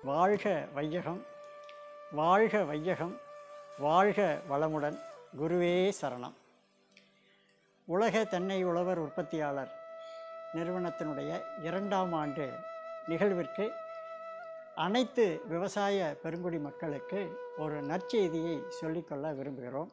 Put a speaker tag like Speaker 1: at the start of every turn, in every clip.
Speaker 1: வாழ்க வையகம் வாழ்க வையகம் வாழ்க வளமுடன் குருவே சரணம் உலக தென்னை உழவர் உற்பத்தியாளர் நிறுவனத்தினுடைய இரண்டாம் ஆண்டு நிகழ்விற்கு அனைத்து விவசாய பெருங்குடி மக்களுக்கு ஒரு நற்செய்தியை சொல்லிக்கொள்ள விரும்புகிறோம்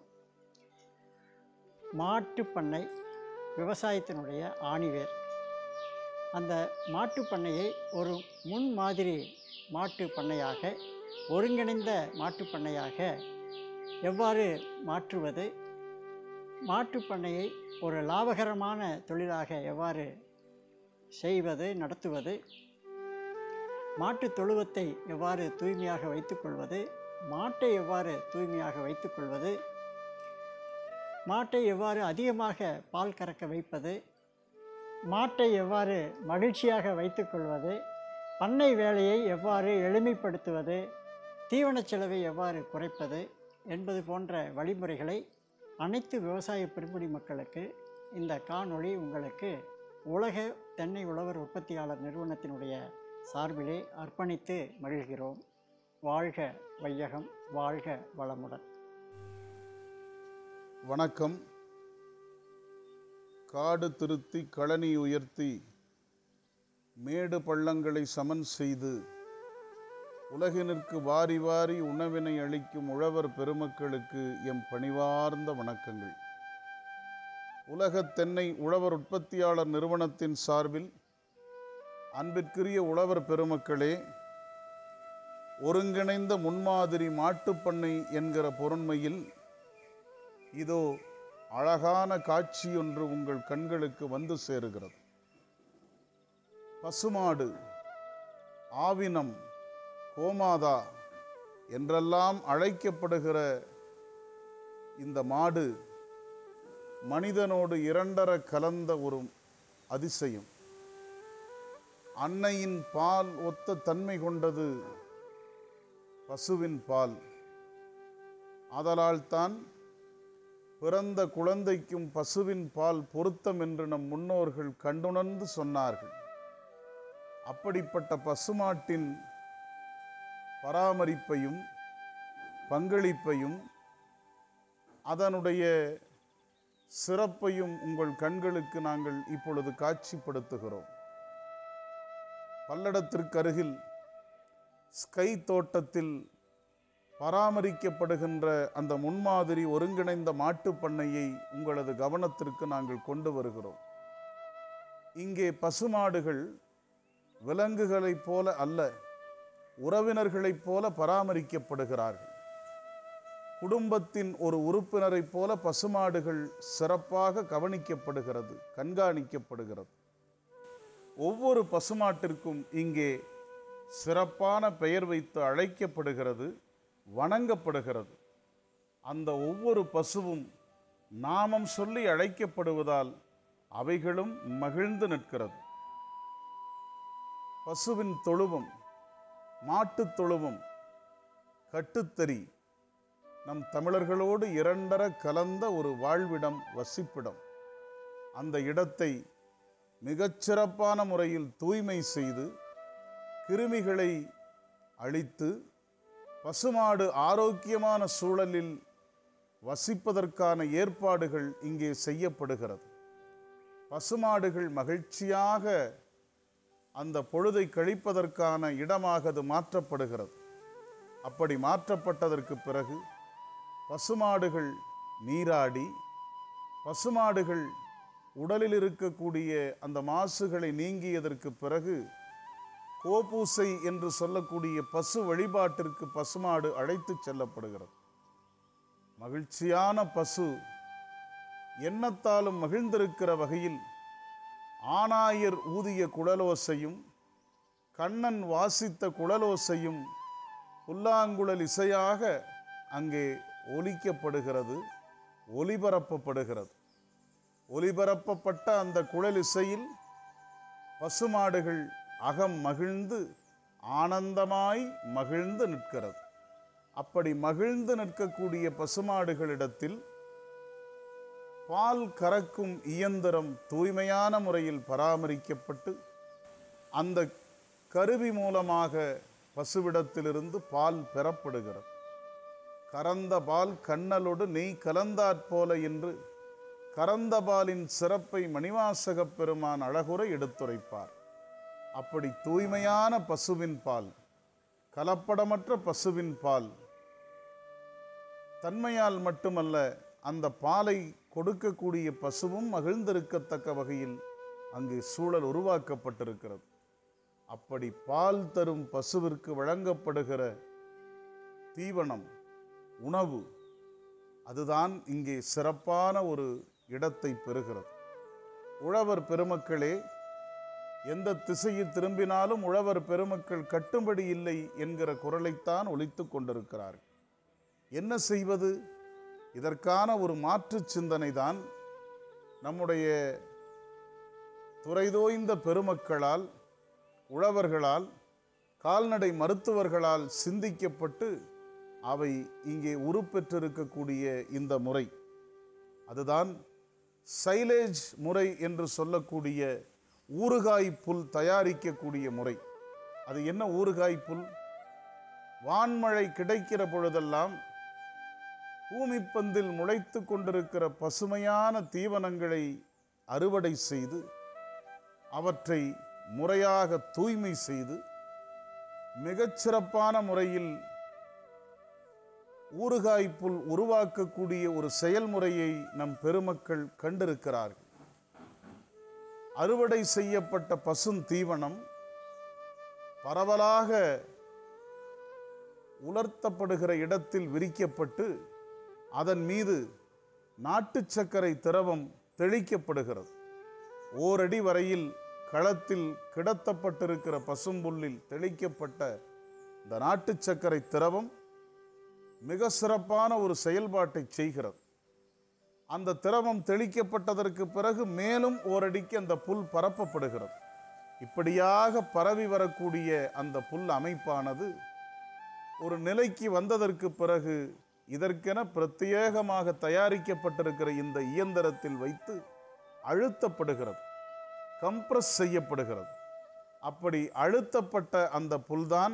Speaker 1: மாட்டுப் பண்ணை விவசாயத்தினுடைய ஆணிவேர் அந்த மாட்டுப் பண்ணையை ஒரு முன்மாதிரி மாட்டு பண்ணையாக ஒருங்கிணைந்த மாட்டுப் பண்ணையாக எவ்வாறு மாற்றுவது மாட்டுப் பண்ணையை ஒரு லாபகரமான தொழிலாக எவ்வாறு செய்வது நடத்துவது மாட்டுத் தொழுவத்தை எவ்வாறு தூய்மையாக வைத்துக்கொள்வது மாட்டை எவ்வாறு தூய்மையாக வைத்துக்கொள்வது மாட்டை எவ்வாறு அதிகமாக பால் கறக்க வைப்பது மாட்டை எவ்வாறு மகிழ்ச்சியாக வைத்துக்கொள்வது பண்ணை வேலையை எவ்வாறு எளிமைப்படுத்துவது தீவனச் செலவை எவ்வாறு குறைப்பது என்பது போன்ற வழிமுறைகளை அனைத்து விவசாய பெருங்குடி மக்களுக்கு இந்த காணொளி உங்களுக்கு உலக தென்னை உழவர் உற்பத்தியாளர் நிறுவனத்தினுடைய சார்பிலே அர்ப்பணித்து மகிழ்கிறோம் வாழ்க வையகம் வாழ்க வளமுடன்
Speaker 2: வணக்கம் காடு திருத்தி களனி உயர்த்தி மேடு பள்ளங்களை சமன் செய்து உலகினிற்கு வாரி வாரி உணவினை அளிக்கும் உழவர் பெருமக்களுக்கு எம் பணிவார்ந்த வணக்கங்கள் உலக தென்னை உழவர் உற்பத்தியாளர் நிறுவனத்தின் சார்பில் அன்பிற்குரிய உழவர் பெருமக்களே ஒருங்கிணைந்த முன்மாதிரி மாட்டுப்பண்ணை என்கிற பொருண்மையில் இதோ அழகான காட்சியொன்று உங்கள் கண்களுக்கு வந்து சேருகிறது பசுமாடு ஆவினம் கோமாதா என்றெல்லாம் அழைக்கப்படுகிற இந்த மாடு மனிதனோடு இரண்டர கலந்த ஒரு அதிசயம் அன்னையின் பால் ஒத்த தன்மை கொண்டது பசுவின் பால் ஆதலால் தான் பிறந்த குழந்தைக்கும் பசுவின் பால் பொருத்தம் என்று நம் முன்னோர்கள் கண்டுணர்ந்து சொன்னார்கள் அப்படிப்பட்ட பசுமாட்டின் பராமரிப்பையும் பங்களிப்பையும் அதனுடைய சிறப்பையும் உங்கள் கண்களுக்கு நாங்கள் இப்பொழுது காட்சிப்படுத்துகிறோம் பல்லடத்திற்கு அருகில் ஸ்கை தோட்டத்தில் பராமரிக்கப்படுகின்ற அந்த முன்மாதிரி ஒருங்கிணைந்த மாட்டுப் பண்ணையை உங்களது கவனத்திற்கு நாங்கள் கொண்டு வருகிறோம் இங்கே பசுமாடுகள் விலங்குகளைப் போல அல்ல உறவினர்களைப் போல பராமரிக்கப்படுகிறார்கள் குடும்பத்தின் ஒரு உறுப்பினரைப் போல பசுமாடுகள் சிறப்பாக கவனிக்கப்படுகிறது கண்காணிக்கப்படுகிறது ஒவ்வொரு பசுமாட்டிற்கும் இங்கே சிறப்பான பெயர் வைத்து அழைக்கப்படுகிறது வணங்கப்படுகிறது அந்த ஒவ்வொரு பசுவும் நாமம் சொல்லி அழைக்கப்படுவதால் அவைகளும் மகிழ்ந்து நிற்கிறது பசுவின் தொழுவம் மாட்டுத் தொழுவம் கட்டுத்தறி நம் தமிழர்களோடு இரண்டர கலந்த ஒரு வாழ்விடம் வசிப்பிடம் அந்த இடத்தை மிகச்சிறப்பான முறையில் தூய்மை செய்து கிருமிகளை அழித்து பசுமாடு ஆரோக்கியமான சூழலில் வசிப்பதற்கான ஏற்பாடுகள் இங்கே செய்யப்படுகிறது பசுமாடுகள் மகிழ்ச்சியாக அந்த பொழுதை கழிப்பதற்கான இடமாக அது மாற்றப்படுகிறது அப்படி மாற்றப்பட்டதற்கு பிறகு பசுமாடுகள் நீராடி பசுமாடுகள் உடலில் இருக்கக்கூடிய அந்த மாசுகளை நீங்கியதற்கு பிறகு கோபூசை என்று சொல்லக்கூடிய பசு வழிபாட்டிற்கு பசுமாடு அழைத்து செல்லப்படுகிறது மகிழ்ச்சியான பசு எண்ணத்தாலும் மகிழ்ந்திருக்கிற வகையில் ஆனாயர் ஊதிய குழலோசையும் கண்ணன் வாசித்த குழலோசையும் புல்லாங்குழல் இசையாக அங்கே ஒலிக்கப்படுகிறது ஒலிபரப்பப்படுகிறது ஒலிபரப்பப்பட்ட அந்த குழல் இசையில் பசுமாடுகள் அகம் மகிழ்ந்து ஆனந்தமாய் மகிழ்ந்து நிற்கிறது அப்படி மகிழ்ந்து நிற்கக்கூடிய பசுமாடுகளிடத்தில் பால் கறக்கும் இயந்திரம் தூய்மையான முறையில் பராமரிக்கப்பட்டு அந்த கருவி மூலமாக பசுவிடத்திலிருந்து பால் பெறப்படுகிறது கறந்த பால் கண்ணலோடு நெய் கலந்தாற் போல என்று கறந்த பாலின் சிறப்பை மணிவாசகப் பெருமான் அழகுற எடுத்துரைப்பார் அப்படி தூய்மையான பசுவின் பால் கலப்படமற்ற பசுவின் பால் தன்மையால் மட்டுமல்ல அந்த பாலை கொடுக்கக்கூடிய பசுவும் மகிழ்ந்திருக்கத்தக்க வகையில் அங்கு சூழல் உருவாக்கப்பட்டிருக்கிறது அப்படி பால் தரும் பசுவிற்கு வழங்கப்படுகிற தீவனம் உணவு அதுதான் இங்கே சிறப்பான ஒரு இடத்தை பெறுகிறது உழவர் பெருமக்களே எந்த திசையில் திரும்பினாலும் உழவர் பெருமக்கள் கட்டும்படி இல்லை என்கிற குரலைத்தான் ஒலித்துக் கொண்டிருக்கிறார்கள் என்ன செய்வது இதற்கான ஒரு மாற்றுச் சிந்தனை தான் நம்முடைய துறைதோய்ந்த பெருமக்களால் உழவர்களால் கால்நடை மருத்துவர்களால் சிந்திக்கப்பட்டு அவை இங்கே உருப்பெற்றிருக்கக்கூடிய இந்த முறை அதுதான் சைலேஜ் முறை என்று சொல்லக்கூடிய ஊறுகாய் புல் தயாரிக்கக்கூடிய முறை அது என்ன ஊறுகாய் புல் வான்மழை கிடைக்கிற பொழுதெல்லாம் பூமிப்பந்தில் முளைத்து கொண்டிருக்கிற பசுமையான தீவனங்களை அறுவடை செய்து அவற்றை முறையாக தூய்மை செய்து மிகச்சிறப்பான முறையில் ஊறுகாய் புல் உருவாக்கக்கூடிய ஒரு செயல்முறையை நம் பெருமக்கள் கண்டிருக்கிறார்கள் அறுவடை செய்யப்பட்ட பசும் தீவனம் பரவலாக உலர்த்தப்படுகிற இடத்தில் விரிக்கப்பட்டு அதன் மீது நாட்டு சர்க்கரை திரவம் தெளிக்கப்படுகிறது ஓரடி வரையில் களத்தில் கிடத்தப்பட்டிருக்கிற பசும்புல்லில் தெளிக்கப்பட்ட இந்த நாட்டு சர்க்கரை திரவம் மிக சிறப்பான ஒரு செயல்பாட்டை செய்கிறது அந்த திரவம் தெளிக்கப்பட்டதற்கு பிறகு மேலும் ஓரடிக்கு அந்த புல் பரப்பப்படுகிறது இப்படியாக பரவி வரக்கூடிய அந்த புல் அமைப்பானது ஒரு நிலைக்கு வந்ததற்கு பிறகு இதற்கென பிரத்யேகமாக தயாரிக்கப்பட்டிருக்கிற இந்த இயந்திரத்தில் வைத்து அழுத்தப்படுகிறது கம்ப்ரஸ் செய்யப்படுகிறது அப்படி அழுத்தப்பட்ட அந்த புல்தான்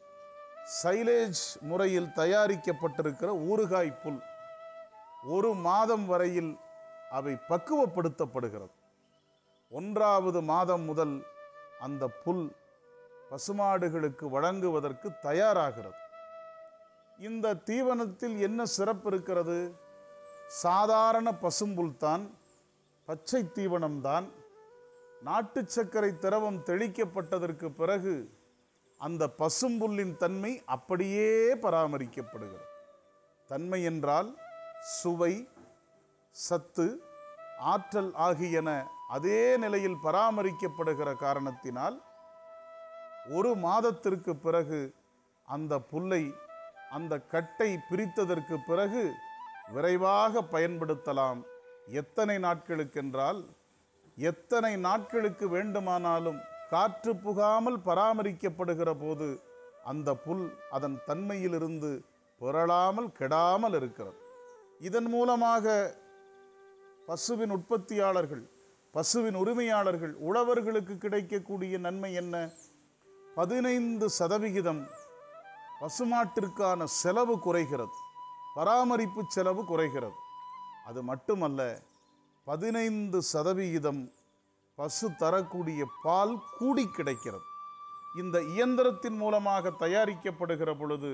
Speaker 2: சைலேஜ் முறையில் தயாரிக்கப்பட்டிருக்கிற ஊறுகாய் புல் ஒரு மாதம் வரையில் அவை பக்குவப்படுத்தப்படுகிறது ஒன்றாவது மாதம் முதல் அந்த புல் பசுமாடுகளுக்கு வழங்குவதற்கு தயாராகிறது இந்த தீவனத்தில் என்ன சிறப்பு இருக்கிறது சாதாரண பசும்புல் தான் பச்சை தீவனம்தான் நாட்டு சர்க்கரை திரவம் தெளிக்கப்பட்டதற்கு பிறகு அந்த பசும்புல்லின் தன்மை அப்படியே பராமரிக்கப்படுகிறது தன்மை என்றால் சுவை சத்து ஆற்றல் ஆகியன அதே நிலையில் பராமரிக்கப்படுகிற காரணத்தினால் ஒரு மாதத்திற்கு பிறகு அந்த புல்லை அந்த கட்டை பிரித்ததற்கு பிறகு விரைவாக பயன்படுத்தலாம் எத்தனை நாட்களுக்கென்றால் எத்தனை நாட்களுக்கு வேண்டுமானாலும் காற்று புகாமல் பராமரிக்கப்படுகிற போது அந்த புல் அதன் தன்மையிலிருந்து புரளாமல் கெடாமல் இருக்கிறது இதன் மூலமாக பசுவின் உற்பத்தியாளர்கள் பசுவின் உரிமையாளர்கள் உழவர்களுக்கு கிடைக்கக்கூடிய நன்மை என்ன பதினைந்து சதவிகிதம் பசுமாட்டிற்கான செலவு குறைகிறது பராமரிப்பு செலவு குறைகிறது அது மட்டுமல்ல பதினைந்து சதவிகிதம் பசு தரக்கூடிய பால் கூடி கிடைக்கிறது இந்த இயந்திரத்தின் மூலமாக தயாரிக்கப்படுகிற பொழுது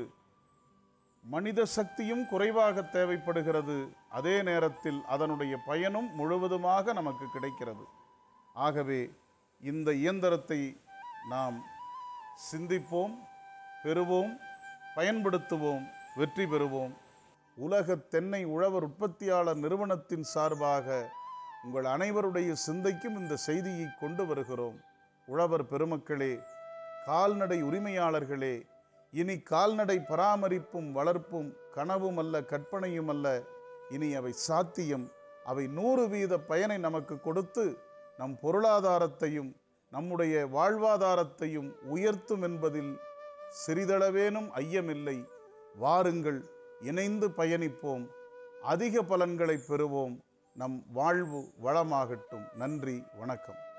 Speaker 2: மனித சக்தியும் குறைவாக தேவைப்படுகிறது அதே நேரத்தில் அதனுடைய பயனும் முழுவதுமாக நமக்கு கிடைக்கிறது ஆகவே இந்த இயந்திரத்தை நாம் சிந்திப்போம் பெறுவோம் பயன்படுத்துவோம் வெற்றி பெறுவோம் உலக தென்னை உழவர் உற்பத்தியாளர் நிறுவனத்தின் சார்பாக உங்கள் அனைவருடைய சிந்தைக்கும் இந்த செய்தியை கொண்டு வருகிறோம் உழவர் பெருமக்களே கால்நடை உரிமையாளர்களே இனி கால்நடை பராமரிப்பும் வளர்ப்பும் கனவும் அல்ல கற்பனையும் அல்ல இனி அவை சாத்தியம் அவை நூறு வீத பயனை நமக்கு கொடுத்து நம் பொருளாதாரத்தையும் நம்முடைய வாழ்வாதாரத்தையும் உயர்த்தும் என்பதில் சிறிதளவேனும் ஐயமில்லை வாருங்கள் இணைந்து பயணிப்போம் அதிக பலன்களை பெறுவோம் நம் வாழ்வு வளமாகட்டும் நன்றி வணக்கம்